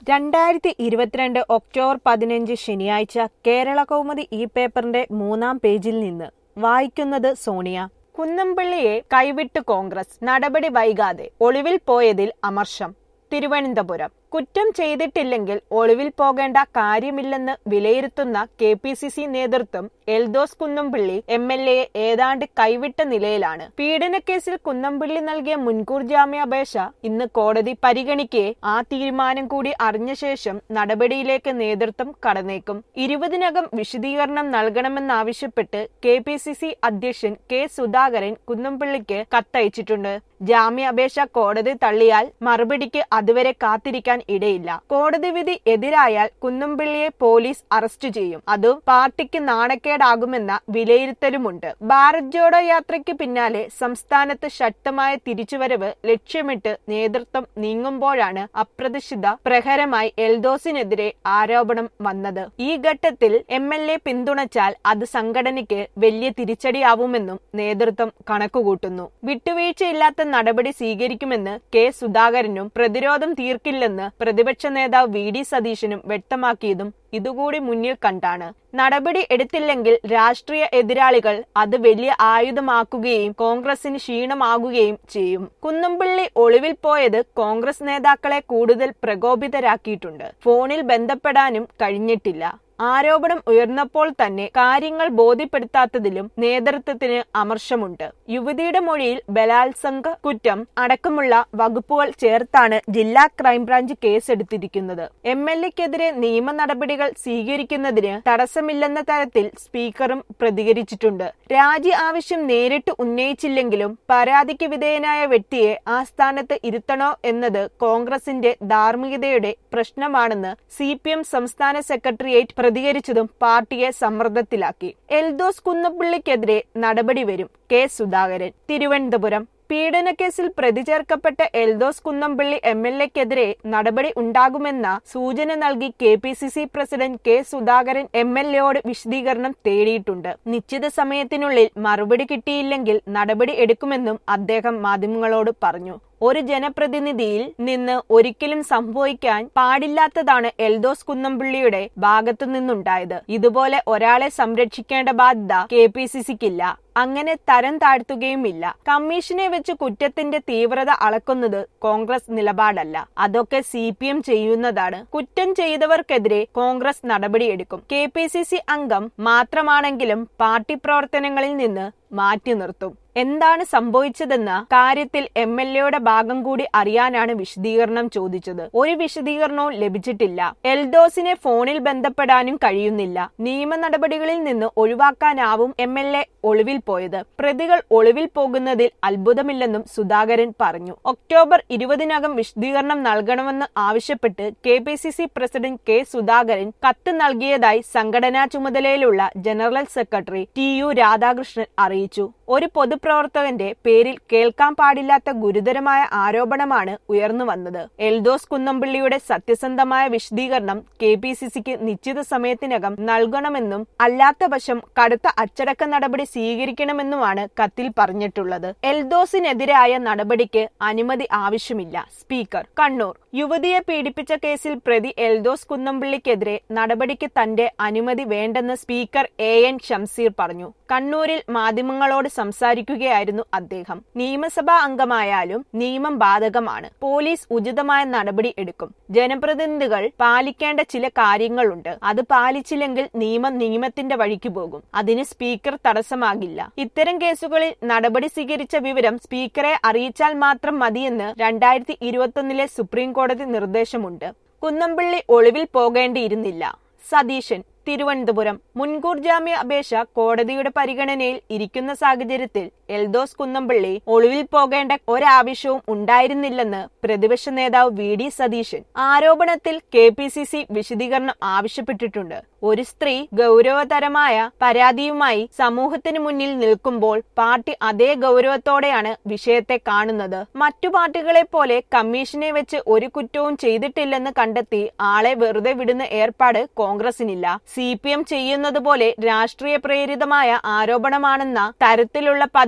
രണ്ടായിരത്തി ഇരുപത്തിരണ്ട് ഒക്ടോബർ പതിനഞ്ച് ശനിയാഴ്ച കേരള കൗമുദി ഈ പേപ്പറിന്റെ മൂന്നാം പേജിൽ നിന്ന് വായിക്കുന്നത് സോണിയ കുന്നംപള്ളിയെ കൈവിട്ട് കോൺഗ്രസ് നടപടി വൈകാതെ ഒളിവിൽ പോയതിൽ അമർഷം തിരുവനന്തപുരം കുറ്റം ചെയ്തിട്ടില്ലെങ്കിൽ ഒളിവിൽ പോകേണ്ട കാര്യമില്ലെന്ന് വിലയിരുത്തുന്ന കെ പി സി സി നേതൃത്വം എൽദോസ് കുന്നംപള്ളി എം എൽ എയെ ഏതാണ്ട് കൈവിട്ട നിലയിലാണ് പീഡനക്കേസിൽ കുന്നംപള്ളി നൽകിയ മുൻകൂർ ജാമ്യാപേക്ഷ ഇന്ന് കോടതി പരിഗണിക്കെ ആ തീരുമാനം കൂടി അറിഞ്ഞ ശേഷം നടപടിയിലേക്ക് നേതൃത്വം കടന്നേക്കും ഇരുപതിനകം വിശദീകരണം നൽകണമെന്നാവശ്യപ്പെട്ട് കെ പി സി സി അധ്യക്ഷൻ കെ സുധാകരൻ കുന്നംപള്ളിക്ക് കത്തയച്ചിട്ടുണ്ട് ജാമ്യാപേക്ഷ കോടതി തള്ളിയാൽ മറുപടിക്ക് അതുവരെ കാത്തിരിക്കാൻ ഇടയില്ല കോടതി വിധി എതിരായാൽ കുന്നംപള്ളിയെ പോലീസ് അറസ്റ്റ് ചെയ്യും അതും പാർട്ടിക്ക് നാണക്കേടാകുമെന്ന വിലയിരുത്തലുമുണ്ട് ഭാരത് ജോഡോ യാത്രയ്ക്ക് പിന്നാലെ സംസ്ഥാനത്ത് ശക്തമായ തിരിച്ചുവരവ് ലക്ഷ്യമിട്ട് നേതൃത്വം നീങ്ങുമ്പോഴാണ് അപ്രതിഷ്ഠിത പ്രഹരമായി എൽദോസിനെതിരെ ആരോപണം വന്നത് ഈ ഘട്ടത്തിൽ എം എൽ എ പിന്തുണച്ചാൽ അത് സംഘടനയ്ക്ക് വലിയ തിരിച്ചടിയാവുമെന്നും നേതൃത്വം കണക്കുകൂട്ടുന്നു വിട്ടുവീഴ്ചയില്ലാത്ത നടപടി സ്വീകരിക്കുമെന്ന് കെ സുധാകരനും പ്രതിരോധം തീർക്കില്ലെന്ന് പ്രതിപക്ഷ നേതാവ് വി ഡി സതീശനും വ്യക്തമാക്കിയതും ഇതുകൂടി മുന്നിൽ കണ്ടാണ് നടപടി എടുത്തില്ലെങ്കിൽ രാഷ്ട്രീയ എതിരാളികൾ അത് വലിയ ആയുധമാക്കുകയും കോൺഗ്രസിന് ക്ഷീണമാകുകയും ചെയ്യും കുന്നംപള്ളി ഒളിവിൽ പോയത് കോൺഗ്രസ് നേതാക്കളെ കൂടുതൽ പ്രകോപിതരാക്കിയിട്ടുണ്ട് ഫോണിൽ ബന്ധപ്പെടാനും കഴിഞ്ഞിട്ടില്ല ആരോപണം ഉയർന്നപ്പോൾ തന്നെ കാര്യങ്ങൾ ബോധ്യപ്പെടുത്താത്തതിലും നേതൃത്വത്തിന് അമർഷമുണ്ട് യുവതിയുടെ മൊഴിയിൽ ബലാത്സംഗ കുറ്റം അടക്കമുള്ള വകുപ്പുകൾ ചേർത്താണ് ജില്ലാ ക്രൈംബ്രാഞ്ച് കേസെടുത്തിരിക്കുന്നത് എം എൽ എക്കെതിരെ നിയമ നടപടികൾ സ്വീകരിക്കുന്നതിന് തടസ്സമില്ലെന്ന തരത്തിൽ സ്പീക്കറും പ്രതികരിച്ചിട്ടുണ്ട് രാജി ആവശ്യം നേരിട്ട് ഉന്നയിച്ചില്ലെങ്കിലും പരാതിക്ക് വിധേയനായ വ്യക്തിയെ ആ സ്ഥാനത്ത് ഇരുത്തണോ എന്നത് കോൺഗ്രസിന്റെ ധാർമ്മികതയുടെ പ്രശ്നമാണെന്ന് സി സംസ്ഥാന സെക്രട്ടേറിയറ്റ് പ്രതികരിച്ചതും പാർട്ടിയെ സമ്മർദ്ദത്തിലാക്കി എൽദോസ് കുന്നപ്പള്ളിക്കെതിരെ നടപടി വരും കെ സുധാകരൻ തിരുവനന്തപുരം പീഡനക്കേസിൽ പ്രതി ചേർക്കപ്പെട്ട എൽദോസ് കുന്നംപള്ളി എം എൽ എക്കെതിരെ നടപടി ഉണ്ടാകുമെന്ന സൂചന നൽകി K P C C president K Sudhakaran M L എയോട് വിശദീകരണം തേടിയിട്ടുണ്ട് നിശ്ചിത സമയത്തിനുള്ളിൽ മറുപടി കിട്ടിയില്ലെങ്കിൽ നടപടി എടുക്കുമെന്നും അദ്ദേഹം മാധ്യമങ്ങളോട് പറഞ്ഞു ഒരു ജനപ്രതിനിധിയിൽ നിന്ന് ഒരിക്കലും സംഭവിക്കാൻ പാടില്ലാത്തതാണ് എൽദോസ് കുന്നംപള്ളിയുടെ ഭാഗത്തു നിന്നുണ്ടായത് ഇതുപോലെ ഒരാളെ സംരക്ഷിക്കേണ്ട ബാധ്യത കെ പി സി സിക്കില്ല അങ്ങനെ തരം താഴ്ത്തുകയുമില്ല കമ്മീഷനെ വെച്ച് കുറ്റത്തിന്റെ തീവ്രത അളക്കുന്നത് കോൺഗ്രസ് നിലപാടല്ല അതൊക്കെ സി പി എം ചെയ്യുന്നതാണ് കുറ്റം ചെയ്തവർക്കെതിരെ കോൺഗ്രസ് നടപടിയെടുക്കും കെ പി സി സി അംഗം മാത്രമാണെങ്കിലും പാർട്ടി പ്രവർത്തനങ്ങളിൽ നിന്ന് മാറ്റി നിർത്തും എന്താണ് സംഭവിച്ചതെന്ന കാര്യത്തിൽ എം എൽ എയുടെ ഭാഗം കൂടി അറിയാനാണ് വിശദീകരണം ചോദിച്ചത് ഒരു വിശദീകരണവും ലഭിച്ചിട്ടില്ല എൽദോസിനെ ഫോണിൽ ബന്ധപ്പെടാനും കഴിയുന്നില്ല നിയമ നടപടികളിൽ നിന്ന് ഒഴിവാക്കാനാവും എം എൽ എ ഒളിവിൽ പോയത് പ്രതികൾ ഒളിവിൽ പോകുന്നതിൽ അത്ഭുതമില്ലെന്നും സുധാകരൻ പറഞ്ഞു ഒക്ടോബർ ഇരുപതിനകം വിശദീകരണം നൽകണമെന്ന് ആവശ്യപ്പെട്ട് K P C C president K Sudhakaran കത്ത് നൽകിയതായി സംഘടനാ ചുമതലയിലുള്ള general secretary T U Radhakrishnan അറിയിച്ചു ഒരു പൊതുപ്രവർത്തകന്റെ പേരിൽ കേൾക്കാൻ പാടില്ലാത്ത ഗുരുതരമായ ആരോപണമാണ് ഉയർന്നു വന്നത് എൽദോസ് കുന്നംപള്ളിയുടെ സത്യസന്ധമായ വിശദീകരണം കെ പി സി സിക്ക് നിശ്ചിത സമയത്തിനകം നൽകണമെന്നും അല്ലാത്ത പക്ഷം കടുത്ത അച്ചടക്ക നടപടി സ്വീകരിക്കണമെന്നുമാണ് കത്തിൽ പറഞ്ഞിട്ടുള്ളത് എൽദോസിനെതിരായ നടപടിക്ക് അനുമതി ആവശ്യമില്ല സ്പീക്കർ കണ്ണൂർ യുവതിയെ പീഡിപ്പിച്ച കേസിൽ പ്രതി എൽദോസ് കുന്നംപള്ളിക്കെതിരെ നടപടിക്ക് തന്റെ അനുമതി വേണ്ടെന്ന് സ്പീക്കർ എ എൻ ഷംസീർ പറഞ്ഞു കണ്ണൂരിൽ മാധ്യമങ്ങളോട് സംസാരിക്കുകയായിരുന്നു അദ്ദേഹം നിയമസഭാ അംഗമായാലും നിയമം ബാധകമാണ് പോലീസ് ഉചിതമായ നടപടി എടുക്കും ജനപ്രതിനിധികൾ പാലിക്കേണ്ട ചില കാര്യങ്ങളുണ്ട് അത് പാലിച്ചില്ലെങ്കിൽ നിയമം നിയമത്തിന്റെ വഴിക്ക് പോകും അതിന് സ്പീക്കർ തടസ്സമാകില്ല ഇത്തരം കേസുകളിൽ നടപടി സ്വീകരിച്ച വിവരം സ്പീക്കറെ അറിയിച്ചാൽ മാത്രം മതിയെന്ന് രണ്ടായിരത്തി ഇരുപത്തൊന്നിലെ സുപ്രീം കോടതി നിർദ്ദേശമുണ്ട് കുന്നംപള്ളി ഒളിവിൽ പോകേണ്ടിയിരുന്നില്ല സതീശൻ തിരുവനന്തപുരം മുൻകൂർ ജാമ്യ അപേക്ഷ കോടതിയുടെ പരിഗണനയിൽ ഇരിക്കുന്ന സാഹചര്യത്തിൽ എൽദോസ് കുന്നംപള്ളി ഒളിവിൽ പോകേണ്ട ഒരാവശ്യവും ഉണ്ടായിരുന്നില്ലെന്ന് പ്രതിപക്ഷ നേതാവ് വി ഡി സതീശൻ ആരോപണത്തിൽ കെ പി സി സി വിശദീകരണം ആവശ്യപ്പെട്ടിട്ടുണ്ട് ഒരു സ്ത്രീ ഗൗരവതരമായ പരാതിയുമായി സമൂഹത്തിന് മുന്നിൽ നിൽക്കുമ്പോൾ പാർട്ടി അതേ ഗൗരവത്തോടെയാണ് വിഷയത്തെ കാണുന്നത് മറ്റു പാർട്ടികളെ പോലെ കമ്മീഷനെ വെച്ച് ഒരു കുറ്റവും ചെയ്തിട്ടില്ലെന്ന് കണ്ടെത്തി ആളെ വെറുതെ വിടുന്ന ഏർപ്പാട് കോൺഗ്രസിനില്ല സി പി എം ചെയ്യുന്നത് പോലെ രാഷ്ട്രീയ പ്രേരിതമായ ആരോപണമാണെന്ന തരത്തിലുള്ള പതിവ്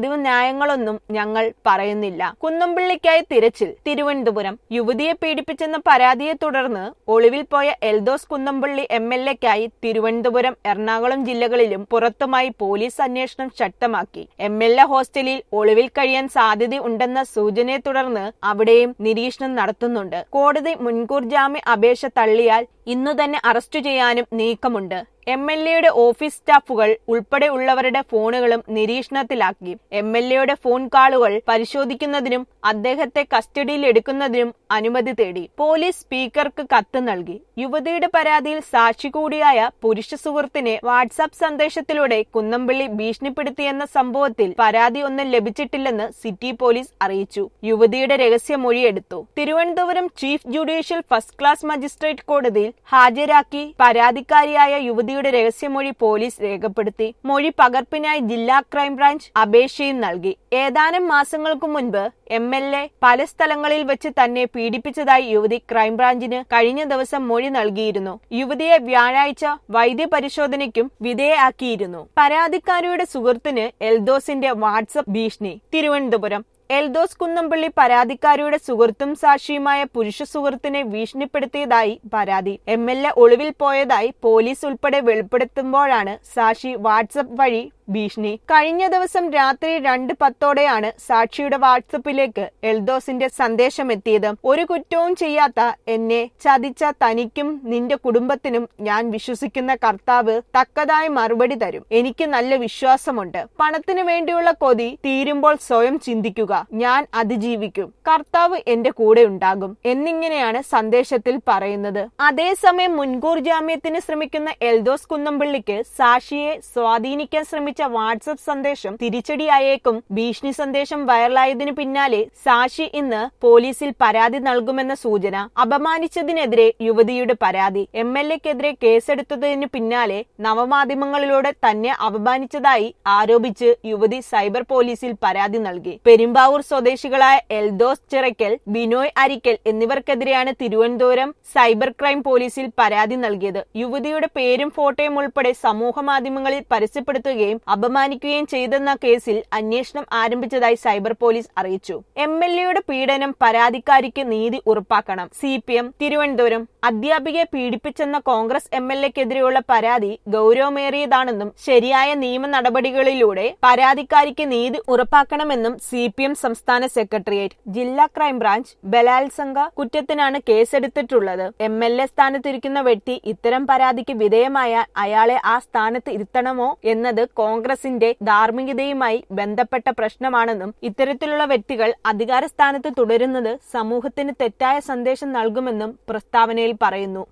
തെരുവ് ന്യായങ്ങളൊന്നും ഞങ്ങൾ പറയുന്നില്ല കുന്നംപിള്ളിക്കായി തിരച്ചിൽ തിരുവനന്തപുരം യുവതിയെ പീഡിപ്പിച്ചെന്ന പരാതിയെ തുടർന്ന് ഒളിവിൽ പോയ എൽദോസ് കുന്നംപള്ളി എം എൽ എക്കായി തിരുവനന്തപുരം എറണാകുളം ജില്ലകളിലും പുറത്തുമായി പോലീസ് അന്വേഷണം ശക്തമാക്കി എം എൽ എ ഹോസ്റ്റലിൽ ഒളിവിൽ കഴിയാൻ സാധ്യതയുണ്ടെന്ന സൂചനയെ തുടർന്ന് അവിടെയും നിരീക്ഷണം നടത്തുന്നുണ്ട് കോടതി മുൻകൂർ ജാമ്യ അപേക്ഷ തള്ളിയാൽ ഇന്നു തന്നെ അറസ്റ്റ് ചെയ്യാനും നീക്കമുണ്ട് എം എൽ എയുടെ ഓഫീസ് സ്റ്റാഫുകൾ ഉൾപ്പെടെ ഉള്ളവരുടെ ഫോണുകളും നിരീക്ഷണത്തിലാക്കി എം എൽ എയുടെ ഫോൺ കാളുകൾ പരിശോധിക്കുന്നതിനും അദ്ദേഹത്തെ കസ്റ്റഡിയിൽ എടുക്കുന്നതിനും അനുമതി തേടി പോലീസ് സ്പീക്കർക്ക് കത്ത് നൽകി യുവതിയുടെ പരാതിയിൽ സാക്ഷി കൂടിയായ പുരുഷ സുഹൃത്തിനെ വാട്സാപ്പ് സന്ദേശത്തിലൂടെ കുന്നംപള്ളി ഭീഷണിപ്പെടുത്തിയെന്ന സംഭവത്തിൽ പരാതി ഒന്നും ലഭിച്ചിട്ടില്ലെന്ന് സിറ്റി പോലീസ് അറിയിച്ചു യുവതിയുടെ രഹസ്യമൊഴിയെടുത്തു Thiruvananthapuram chief judicial first class magistrate കോടതിയിൽ ഹാജരാക്കി പരാതിക്കാരിയായ യുവതിയുടെ രഹസ്യമൊഴി പോലീസ് രേഖപ്പെടുത്തി മൊഴി പകർപ്പിനായി ജില്ലാ ക്രൈംബ്രാഞ്ച് അപേക്ഷയും നൽകി ഏതാനും മാസങ്ങൾക്കു മുൻപ് എം എൽ എ പല സ്ഥലങ്ങളിൽ വെച്ച് തന്നെ പീഡിപ്പിച്ചതായി യുവതി ക്രൈംബ്രാഞ്ചിന് കഴിഞ്ഞ ദിവസം മൊഴി നൽകിയിരുന്നു യുവതിയെ വ്യാഴാഴ്ച വൈദ്യപരിശോധനയ്ക്കും വിധേയാക്കിയിരുന്നു പരാതിക്കാരിയുടെ സുഹൃത്തിന് എൽദോസിന്റെ വാട്സപ്പ് ഭീഷണി തിരുവനന്തപുരം എൽദോസ് കുന്നംപള്ളി പരാതിക്കാരിയുടെ സുഹൃത്തും സാക്ഷിയുമായ പുരുഷ സുഹൃത്തിനെ ഭീഷണിപ്പെടുത്തിയതായി പരാതി എം എൽ എ ഒളിവിൽ പോയതായി പോലീസ് ഉൾപ്പെടെ വെളിപ്പെടുത്തുമ്പോഴാണ് സാക്ഷി വാട്സപ്പ് വഴി ഭീഷണി കഴിഞ്ഞ ദിവസം രാത്രി രണ്ട് പത്തോടെയാണ് സാക്ഷിയുടെ വാട്സപ്പിലേക്ക് എൽദോസിന്റെ സന്ദേശം എത്തിയത് ഒരു കുറ്റവും ചെയ്യാത്ത എന്നെ ചതിച്ച തനിക്കും നിന്റെ കുടുംബത്തിനും ഞാൻ വിശ്വസിക്കുന്ന കർത്താവ് തക്കതായ മറുപടി തരും എനിക്ക് നല്ല വിശ്വാസമുണ്ട് പണത്തിനു വേണ്ടിയുള്ള കൊതി തീരുമ്പോൾ സ്വയം ചിന്തിക്കുക ഞാൻ അതിജീവിക്കും കർത്താവ് എന്റെ കൂടെ ഉണ്ടാകും എന്നിങ്ങനെയാണ് സന്ദേശത്തിൽ പറയുന്നത് അതേസമയം മുൻകൂർ ജാമ്യത്തിന് ശ്രമിക്കുന്ന എൽദോസ് കുന്നംപള്ളിക്ക് സാക്ഷിയെ സ്വാധീനിക്കാൻ ശ്രമിച്ച വാട്സപ്പ് സന്ദേശം തിരിച്ചടിയായേക്കും ഭീഷണി സന്ദേശം വൈറലായതിനു പിന്നാലെ സാക്ഷി ഇന്ന് പോലീസിൽ പരാതി നൽകുമെന്ന സൂചന അപമാനിച്ചതിനെതിരെ യുവതിയുടെ പരാതി എം എൽ എക്കെതിരെ കേസെടുത്തതിനു പിന്നാലെ നവമാധ്യമങ്ങളിലൂടെ തന്നെ അപമാനിച്ചതായി ആരോപിച്ച് യുവതി സൈബർ പോലീസിൽ പരാതി നൽകി പെരുമ്പാവൂർ സ്വദേശികളായ എൽദോസ് ചിറയ്ക്കൽ ബിനോയ് അരിക്കൽ എന്നിവർക്കെതിരെയാണ് തിരുവനന്തപുരം സൈബർ ക്രൈം പോലീസിൽ പരാതി നൽകിയത് യുവതിയുടെ പേരും ഫോട്ടോയും ഉൾപ്പെടെ സമൂഹ മാധ്യമങ്ങളിൽ പരസ്യപ്പെടുത്തുകയും അപമാനിക്കുകയും ചെയ്തെന്ന കേസിൽ അന്വേഷണം ആരംഭിച്ചതായി സൈബർ പോലീസ് അറിയിച്ചു എം എൽ എയുടെ പീഡനം പരാതിക്കാരിക്ക് നീതി ഉറപ്പാക്കണം സി പി എം തിരുവനന്തപുരം അധ്യാപികയെ പീഡിപ്പിച്ചെന്ന കോൺഗ്രസ് എം എൽ എക്കെതിരെയുള്ള പരാതി ഗൗരവമേറിയതാണെന്നും ശരിയായ നിയമ നടപടികളിലൂടെ പരാതിക്കാരിക്ക് നീതി ഉറപ്പാക്കണമെന്നും സി പി എം സംസ്ഥാന സെക്രട്ടേറിയറ്റ് ജില്ലാ ക്രൈംബ്രാഞ്ച് ബലാത്സംഗ കുറ്റത്തിനാണ് കേസെടുത്തിട്ടുള്ളത് എം എൽ എ സ്ഥാനത്തിരിക്കുന്ന വ്യക്തി ഇത്തരം പരാതിക്ക് വിധേയമായ അയാളെ ആ സ്ഥാനത്ത് ഇരുത്തണമോ എന്നത് കോൺഗ്രസിന്റെ ധാർമ്മികതയുമായി ബന്ധപ്പെട്ട പ്രശ്നമാണെന്നും ഇത്തരത്തിലുള്ള വ്യക്തികൾ അധികാര സ്ഥാനത്ത് തുടരുന്നത് സമൂഹത്തിന് തെറ്റായ സന്ദേശം നൽകുമെന്നും പ്രസ്താവനയിൽ പറയുന്നു